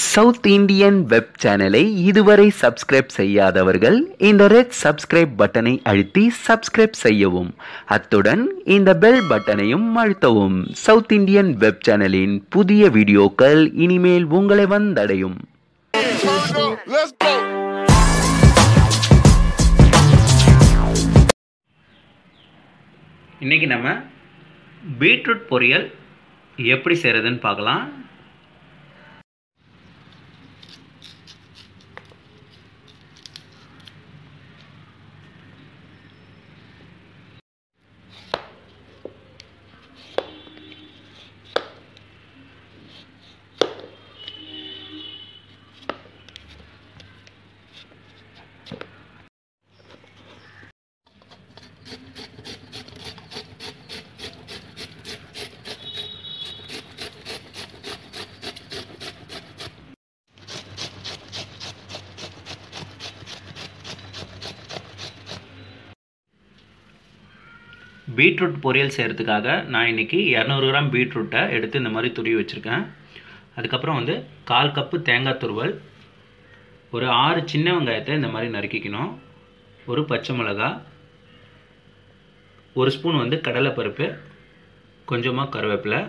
South Indian web சேனலை இதுவரை subscribe செய்யாதவர்கள் இந்த ரெட் சப்ஸ்கிரைப் பட்டனை அழுத்தி சப்ஸ்கிரைப் செய்யவும் அத்துடன் இந்த பெல் பட்டனையும் அழுத்தவும் சவுத் இந்தியன் வெப் சேனலின் புதிய வீடியோக்கள் இனிமேல் உங்களை வந்தடையும் Let's go. இன்றைக்கி நம்ம பீட்ரூட் பொரியல் எப்படி செய்கிறதுன்னு பார்க்கலாம் பீட்ரூட் பொரியல் செய்கிறதுக்காக நான் இன்றைக்கி இரநூறு கிராம் பீட்ரூட்டை எடுத்து இந்த மாதிரி துருவி வச்சுருக்கேன் அதுக்கப்புறம் வந்து கால் கப்பு தேங்காய் துருவல் ஒரு ஆறு சின்ன வெங்காயத்தை இந்த மாதிரி நறுக்கிக்கணும் ஒரு பச்சை மிளகா ஒரு ஸ்பூன் வந்து கடலைப்பருப்பு கொஞ்சமாக கருவேப்பிலை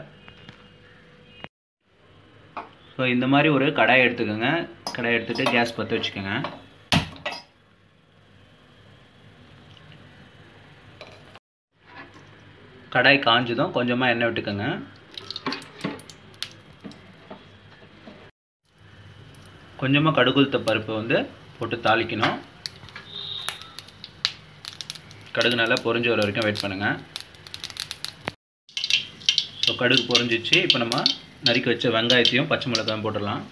ஸோ இந்த மாதிரி ஒரு கடாய் எடுத்துக்கோங்க கடாய் எடுத்துகிட்டு கேஸ் பற்ற வச்சுக்கோங்க கடாய் காஞ்சதும் கொஞ்சமாக எண்ணெய் விட்டுக்கோங்க கொஞ்சமாக கடுகுளுத்த பருப்பு வந்து போட்டு தாளிக்கணும் கடுகு நல்லா பொரிஞ்சு வர வரைக்கும் வெயிட் பண்ணுங்கள் ஸோ கடுகு பொரிஞ்சிச்சு இப்போ நம்ம நறுக்கி வச்ச வெங்காயத்தையும் பச்சை மிளகாயும் போட்டுடலாம்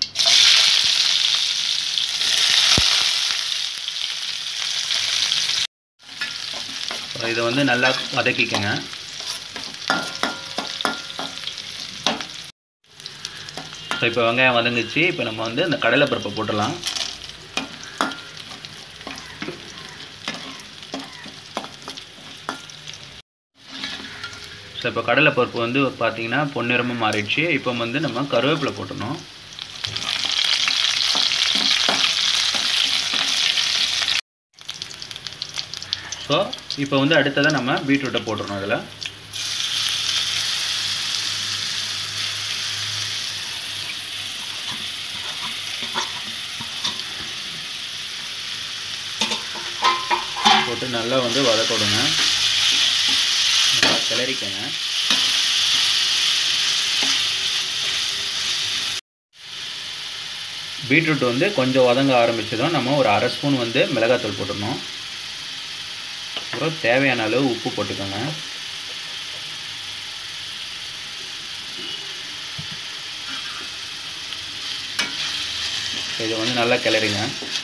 இதை வந்து நல்லா வதக்கிக்கங்க ஸோ இப்போ வெங்காயம் வதங்குச்சு இப்போ நம்ம வந்து இந்த கடலைப்பருப்பை போட்டுடலாம் ஸோ இப்போ கடலைப்பருப்பு வந்து பார்த்தீங்கன்னா பொன்னிறமாக மாறிடுச்சு இப்போ வந்து நம்ம கருவேப்பிலை போட்டணும் ஸோ இப்போ வந்து அடுத்ததாக நம்ம பீட்ரூட்டை போட்டுறோம் அதில் போட்டு நல்லா வந்து வதக்க விடுங்க நல்லா கிளறிக்கங்க பீட்ரூட் வந்து கொஞ்சம் வதங்க ஆரம்பிச்சதும் நம்ம ஒரு அரை ஸ்பூன் வந்து மிளகாத்தூள் போட்டுடணும் அப்புறம் தேவையான அளவு உப்பு போட்டுக்கோங்க இதை வந்து நல்லா கிளறிங்க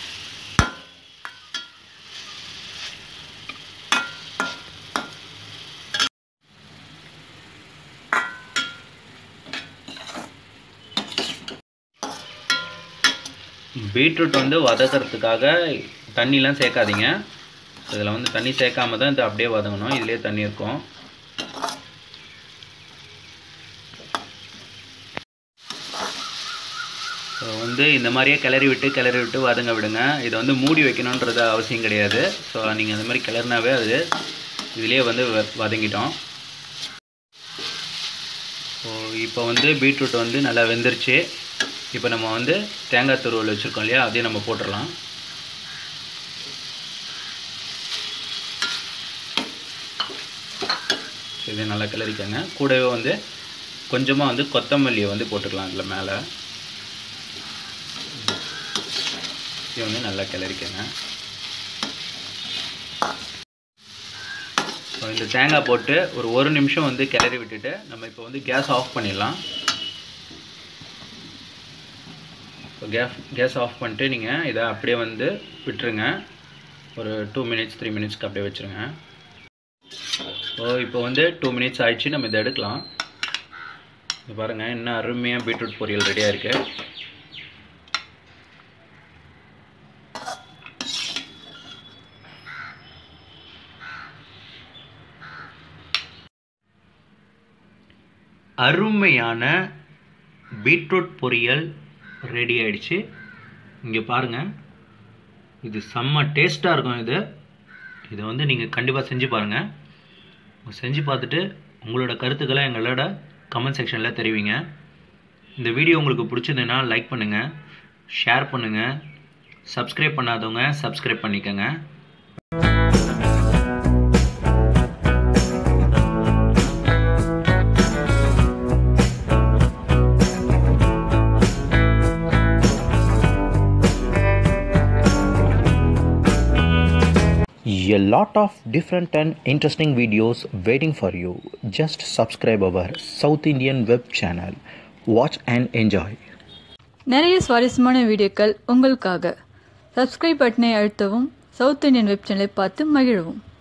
பீட்ரூட் வந்து வதக்கிறதுக்காக தண்ணிலாம் சேர்க்காதீங்க இதில் வந்து தண்ணி சேர்க்காம தான் இது அப்படியே வதங்கணும் இதுலேயே தண்ணி இருக்கும் ஸோ வந்து இந்த மாதிரியே கிளறி விட்டு கிளறி விட்டு வதங்க விடுங்க இதை வந்து மூடி வைக்கணுன்றது அவசியம் கிடையாது ஸோ நீங்கள் இந்த மாதிரி கிளறினாவே அது இதுலேயே வந்து வ- வதங்கிட்டோம் ஸோ இப்போ வந்து பீட்ரூட் வந்து நல்லா வெந்துருச்சு இப்போ நம்ம வந்து தேங்காய் துருவல் வச்சுருக்கோம் இல்லையா அதையும் நம்ம போட்டுடலாம் ஸோ இதை நல்லா கிளறிக்கங்க கூடவே வந்து கொஞ்சமாக வந்து கொத்தமல்லியை வந்து போட்டுக்கலாம் அதில் மேலே இதை வந்து நல்லா கிளறிக்கங்க ஸோ இந்த தேங்காய் போட்டு ஒரு ஒரு நிமிஷம் வந்து கிளறி விட்டுட்டு நம்ம இப்போ வந்து கேஸ் ஆஃப் பண்ணிடலாம் ஸோ கேஸ் கேஸ் ஆஃப் பண்ணிட்டு நீங்கள் இதை அப்படியே வந்து விட்டுருங்க ஒரு டூ மினிட்ஸ் த்ரீ மினிட்ஸ்க்கு அப்படியே வச்சுருங்க ஸோ இப்போ வந்து டூ மினிட்ஸ் ஆயிடுச்சு நம்ம இதை எடுக்கலாம் இது பாருங்கள் இன்னும் அருமையாக பீட்ரூட் பொரியல் ரெடியாக இருக்குது அருமையான பீட்ரூட் பொரியல் ரெடி ஆயிடுச்சு இங்கே பாருங்கள் இது செம்ம டேஸ்ட்டாக இருக்கும் இது இதை வந்து நீங்கள் கண்டிப்பாக செஞ்சு பாருங்கள் செஞ்சு பார்த்துட்டு உங்களோட கருத்துக்களை எங்களோட கமெண்ட் செக்ஷனில் தெரிவிங்க இந்த வீடியோ உங்களுக்கு பிடிச்சதுன்னா லைக் பண்ணுங்கள் ஷேர் பண்ணுங்கள் சப்ஸ்கிரைப் பண்ணாதவங்க சப்ஸ்கிரைப் பண்ணிக்கோங்க A lot of different and interesting videos waiting for you. Just subscribe our South Indian web channel. Watch and enjoy. நிறைய சுவாரஸ்யமான வீடியோக்கள் உங்களுக்காக சப்ஸ்கிரைப் பட்டனை அழுத்தவும் சவுத் இந்தியன் வெப் சேனலை பார்த்து மகிழவும்